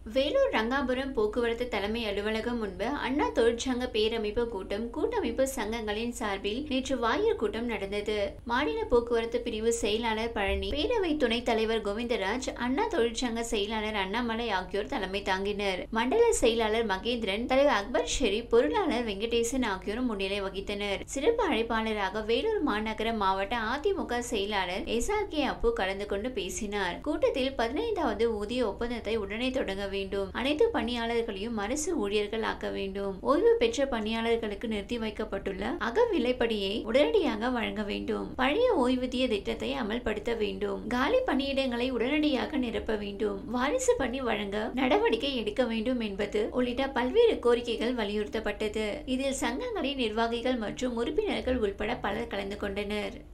வேலூர் ரங்காபுரம் போக்குவரத்து தலைமை அலுவலகம் முன்பு அண்ணா தொழிற்சங்க பேரமைப்பு கூட்டம் கூட்டமைப்பு சங்கங்களின் சார்பில் நேற்று வாயிற் கூட்டம் நடந்தது மாநில போக்குவரத்து பிரிவு செயலாளர் பழனி பேரவை துணைத் தலைவர் கோவிந்தராஜ் அண்ணா தொழிற்சங்க செயலாளர் அண்ணாமலை ஆகியோர் தலைமை தாங்கினர் மண்டல செயலாளர் மகேந்திரன் தலைவர் அக்பர் ஷெரீப் பொருளாளர் வெங்கடேசன் ஆகியோரும் முன்னிலை வகித்தனர் சிறப்பு அழைப்பாளராக வேலூர் மாநகர மாவட்ட அதிமுக செயலாளர் எஸ்ஆர் கே அப்பு கலந்து கொண்டு பேசினார் கூட்டத்தில் பதினைந்தாவது ஊதிய ஒப்பந்தத்தை உடனே தொடங்க வேண்டும் அனைத்து பணியாளர்களையும் அரசு ஊழியர்கள் ஆக்க வேண்டும் ஓய்வு பெற்ற பணியாளர்களுக்கு நிறுத்தி வைக்கப்பட்டுள்ள அகவிலைப்படியை உடனடியாக வழங்க வேண்டும் பழைய ஓய்வூதிய திட்டத்தை அமல்படுத்த வேண்டும் காலி பணியிடங்களை உடனடியாக நிரப்ப வேண்டும் வாரிசு பணி வழங்க நடவடிக்கை எடுக்க வேண்டும் என்பது உள்ளிட்ட பல்வேறு கோரிக்கைகள் வலியுறுத்தப்பட்டது இதில் சங்கங்களின் நிர்வாகிகள் மற்றும் உறுப்பினர்கள் உட்பட பலர் கலந்து கொண்டனர்